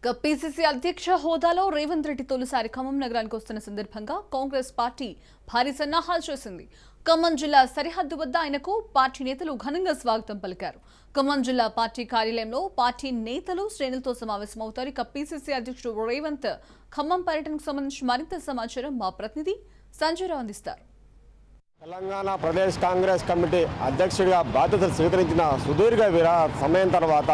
ఇక పీసీసీ అధ్యక్ష హోదాలో రేవంత్ రెడ్డి తొలిసారి ఖమ్మం నగరానికి వస్తున్న సందర్భంగా కాంగ్రెస్ పార్టీ భారీ సన్నాహాలు చేసింది ఖమ్మం జిల్లా సరిహద్దు వద్ద ఆయనకు పార్టీ నేతలు ఘనంగా స్వాగతం పలికారు ఖమ్మం జిల్లా పార్టీ కార్యాలయంలో పార్టీ నేతలు శ్రేణులతో సమావేశమవుతారు ఇక పీసీసీ అధ్యక్షుడు రేవంత్ ఖమ్మం పర్యటనకు సంబంధించి మరింత సమాచారం మా ప్రతినిధి సంజయరావు అందిస్తారు తెలంగాణ ప్రదేశ్ కాంగ్రెస్ కమిటీ అధ్యక్షుడిగా బాధ్యతలు స్వీకరించిన సుదీర్ఘ విరా సమయం తర్వాత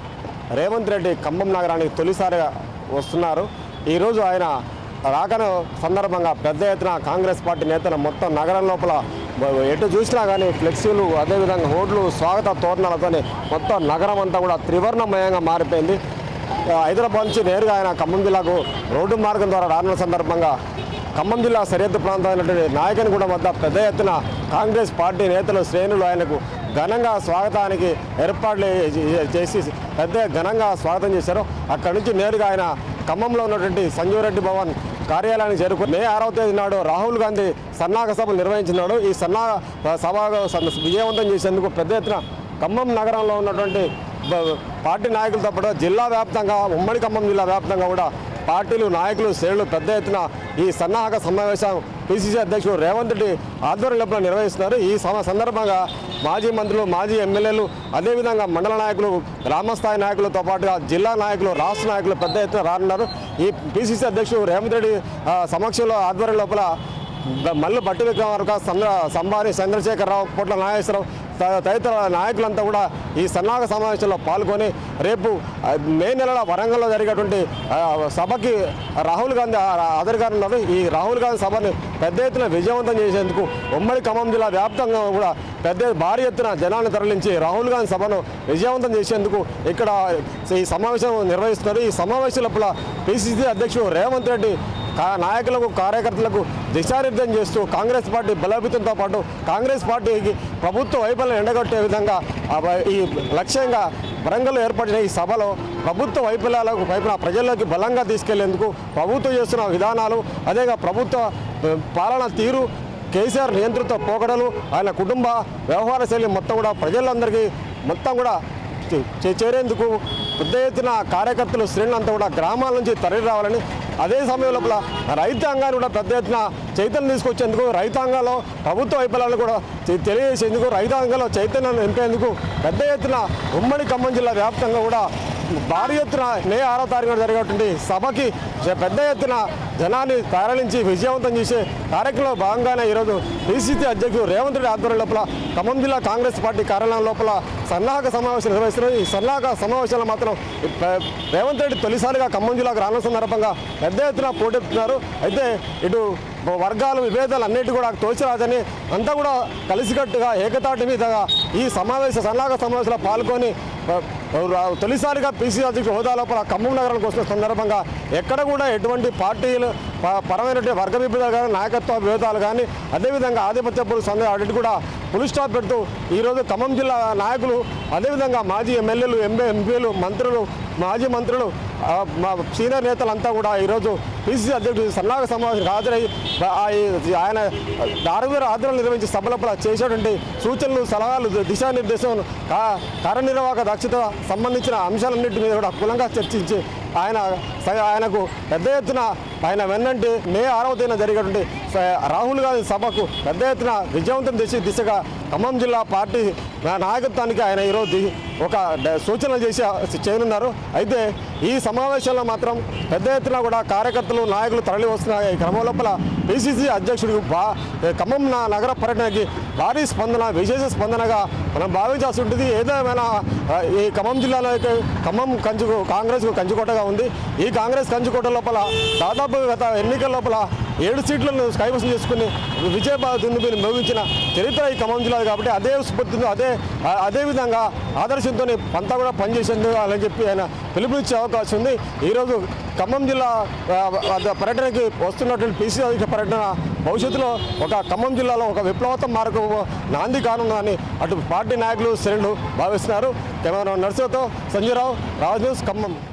రేవంత్ రెడ్డి ఖమ్మం నగరానికి తొలిసారిగా వస్తున్నారు ఈరోజు ఆయన రాకను సందర్భంగా పెద్ద ఎత్తున కాంగ్రెస్ పార్టీ నేతలు మొత్తం నగరం లోపల ఎటు చూసినా కానీ ఫ్లెక్సీలు అదేవిధంగా హోడ్లు స్వాగత తోరణాలతోని మొత్తం నగరం అంతా కూడా త్రివర్ణమయంగా మారిపోయింది హైదరాబాద్ నుంచి నేరుగా ఆయన ఖమ్మం జిల్లాకు రోడ్డు మార్గం ద్వారా రానున్న సందర్భంగా ఖమ్మం జిల్లా సరిహద్దు ప్రాంతమైనటువంటి నాయకనగూడ వద్ద పెద్ద ఎత్తున కాంగ్రెస్ పార్టీ నేతలు శ్రేణులు ఆయనకు ఘనంగా స్వాగతానికి ఏర్పాట్లు చే- చేసి పెద్ద ఘనంగా స్వాగతం చేశారు అక్కడి నుంచి నేరుగా ఆయన ఖమ్మంలో ఉన్నటువంటి సంజీవ్ రెడ్డి భవన్ కార్యాలయానికి చేరుకుని మే ఆరవ తేదీ నాడు రాహుల్ గాంధీ సన్నాహక సభలు నిర్వహించినాడు ఈ సన్నాహ సభ స- విజయవంతం చేసేందుకు పెద్ద ఎత్తున ఖమ్మం నగరంలో ఉన్నటువంటి బ- పార్టీ నాయకులతో పాటు జిల్లా వ్యాప్తంగా ఉమ్మడి ఖమ్మం జిల్లా వ్యాప్తంగా కూడా పార్టీలు నాయకులు శ్రేణులు పెద్ద ఎత్తున ఈ సన్నాహక సమావేశం పిసిసి అధ్యక్షుడు రేవంత్ రెడ్డి ఆధ్వర్యంలో నిర్వహిస్తున్నారు ఈ సమ సందర్భంగా మాజీ మంత్రులు మాజీ ఎమ్మెల్యేలు అదేవిధంగా మండల నాయకులు గ్రామస్థాయి నాయకులతో పాటుగా జిల్లా నాయకులు రాష్ట్ర నాయకులు పెద్ద ఎత్తున రానున్నారు ఈ పిసిసి అధ్యక్షుడు రేవంత్ రెడ్డి ఆ, సమక్షంలో ఆధ్వర్యం లోపల బ- మల్లు బట్టి విక్రమార్క సంద్ర సంబారి చంద్రశేఖరరావు పొట్ల నాగేశ్వరరావు త- తదితర నాయకులంతా కూడా ఈ సన్నాహక సమావేశంలో పాల్గొని రేపు ఆ, మే నెలలో వరంగల్లో జరిగేటువంటి ఆ, సభకి రాహుల్ గాంధీ అధికారులు ఉన్నారు ఈ రాహుల్ గాంధీ సభని పెద్ద ఎత్తున విజయవంతం చేసేందుకు ఉమ్మడి ఖమ్మం జిల్లా వ్యాప్తంగా కూడా పెద్ద భారీ ఎత్తున జనాన్ని తరలించి రాహుల్ గాంధీ సభను విజయవంతం చేసేందుకు ఇక్కడ ఈ సమావేశం నిర్వహిస్తున్నారు ఈ సమావేశం లోపల పిసిసి అధ్యక్షుడు రేవంత్ రెడ్డి కా- నాయకులకు కార్యకర్తలకు దిశానిర్దేశం చేస్తూ కాంగ్రెస్ పార్టీ బలోపేతంతో పాటు కాంగ్రెస్ పార్టీకి ప్రభుత్వ వైఫల్యం ఎండగొట్టే విధంగా ఆ వ- ఈ లక్ష్యంగా వరంగల్లో ఏర్పడిన ఈ సభలో ప్రభుత్వ వైఫల్యాలకు వైపున ప్రజల్లోకి బలంగా తీసుకెళ్లేందుకు ప్రభుత్వం చేస్తున్న విధానాలు అదేగా ప్రభుత్వ ఆ, పాలన తీరు కేసీఆర్ నియంత్రిత పోకడలు ఆయన కుటుంబ వ్యవహార శైలి మొత్తం కూడా ప్రజలందరికీ మొత్తం కూడా చే- చే- చేరేందుకు పెద్ద ఎత్తున కార్యకర్తలు శ్రేణులంతా కూడా గ్రామాల నుంచి తరలి రావాలని అదే సమయం లోపల రైతాంగాన్ని కూడా పెద్ద ఎత్తున చైతన్యం తీసుకొచ్చేందుకు రైతాంగంలో ప్రభుత్వ వైఫల్యాలు కూడా తె- తెలియజేసేందుకు రైతాంగంలో చైతన్యం నింపేందుకు పెద్ద ఎత్తున ఉమ్మడి ఖమ్మం జిల్లా వ్యాప్తంగా కూడా భారీ ఎత్తున మే ఆరో తారీఖున జరిగేటువంటి సభకి జ- పెద్ద ఎత్తున జనాన్ని తరలించి విజయవంతం చేసే కార్యక్రమంలో భాగంగానే ఈరోజు పిసిసి అధ్యక్షుడు రేవంత్ రెడ్డి ఆధ్వర్యం లోపల ఖమ్మం జిల్లా కాంగ్రెస్ పార్టీ కార్యాలయం లోపల సన్నాహక సమావేశం నిర్వహిస్తున్నారు ఈ సన్నాహక సమావేశాలు మాత్రం ఈ ప- రేవంత్ రెడ్డి తొలిసారిగా ఖమ్మం జిల్లాకు రానున్న సందర్భంగా పెద్ద ఎత్తున పోటెత్తున్నారు అయితే ఇటు వర్గాలు విభేదాలు అన్నిటి కూడా తోచిరాదని అంతా కూడా కలిసికట్టుగా ఏకతాటి మీదగా ఈ సమావేశ సన్నాహక సమావేశంలో పాల్గొని ఆ, ఆ, తొలిసారిగా పీసీ అధ్యక్షుడు హోదా లోపల ఖమ్మం నగరానికి వస్తున్న సందర్భంగా ఎక్కడ కూడా ఎటువంటి పార్టీలు ప- పరమైనటువంటి వర్గ విభేదాలు కానీ నాయకత్వ విభేదాలు కానీ అదేవిధంగా ఆధిపత్య పురుష సందేహం అన్నిటి కూడా ఫుల్ స్టాప్ పెడుతూ ఈరోజు ఖమ్మం జిల్లా నాయకులు అదేవిధంగా మాజీ ఎమ్మెల్యేలు ఎంపీ ఎంపీలు మంత్రులు మాజీ మంత్రులు ఆ, మా సీనియర్ నేతలంతా కూడా ఈరోజు పిసిసి అధ్యక్షుడు సన్నాహక సమావేశానికి హాజరై బ- ఆ ఈ- ఆయన ఆరుగురు ఆధ్వర్యంలో నిర్వహించే సభలపల చేసేటువంటి సూచనలు సలహాలు దిశానిర్దేశం కా- కార్యనిర్వాహక దక్షత సంబంధించిన అంశాలన్నింటి మీద కూడా కులంగా చర్చించి ఆయన స- ఆయనకు పెద్ద ఎత్తున ఆయన వెన్నంటి మే ఆరవ తేదీన జరిగేటువంటి స- రాహుల్ గాంధీ సభకు పెద్ద ఎత్తున విజయవంతం చేసే దిశగా ఖమ్మం జిల్లా పార్టీ నా- నాయకత్వానికి ఆయన ఈరోజు ది- ఒక డ- సూచనలు చేసి చేయనున్నారు అయితే ఈ సమావేశంలో మాత్రం పెద్ద ఎత్తున కూడా కార్యకర్తలు నాయకులు తరలి వస్తున్న ఈ క్రమం లోపల పిసిసి అధ్యక్షుడు బా ఖమ్మం నా- నగర పర్యటనకి భారీ స్పందన విశేష స్పందనగా మనం భావించాల్సి ఉంటుంది ఏదేమైనా ఆ, ఈ ఖమ్మం జిల్లాలో అయితే ఖమ్మం కంచు కాంగ్రెస్కు కంచుకోటగా ఉంది ఈ కాంగ్రెస్ కంచుకోట లోపల దాదాపు గత ఎన్నికల లోపల ఏడు సీట్లను కైవసం చేసుకుని విజయ దుందుబిని మోగించిన చరిత్ర ఈ ఖమ్మం జిల్లా కాబట్టి అదే స్ఫూర్తితో అదే ఆ- అదే విధంగా ఆదర్శంతో పంతా కూడా పనిచేసేందుకు అని చెప్పి ఆయన పిలుపునిచ్చే అవకాశం ఉంది ఈరోజు ఖమ్మం జిల్లా ఆ, ఆ, పర్యటనకి వస్తున్నటువంటి పీసీ అధిక పర్యటన భవిష్యత్తులో ఒక ఖమ్మం జిల్లాలో ఒక విప్లవతం మార్గం నాంది కానుందని అటు పార్టీ నాయకులు శ్రేణులు భావిస్తున్నారు కెమెరా నర్సుతో సంజయరావు రాజ్ న్యూస్ ఖమ్మం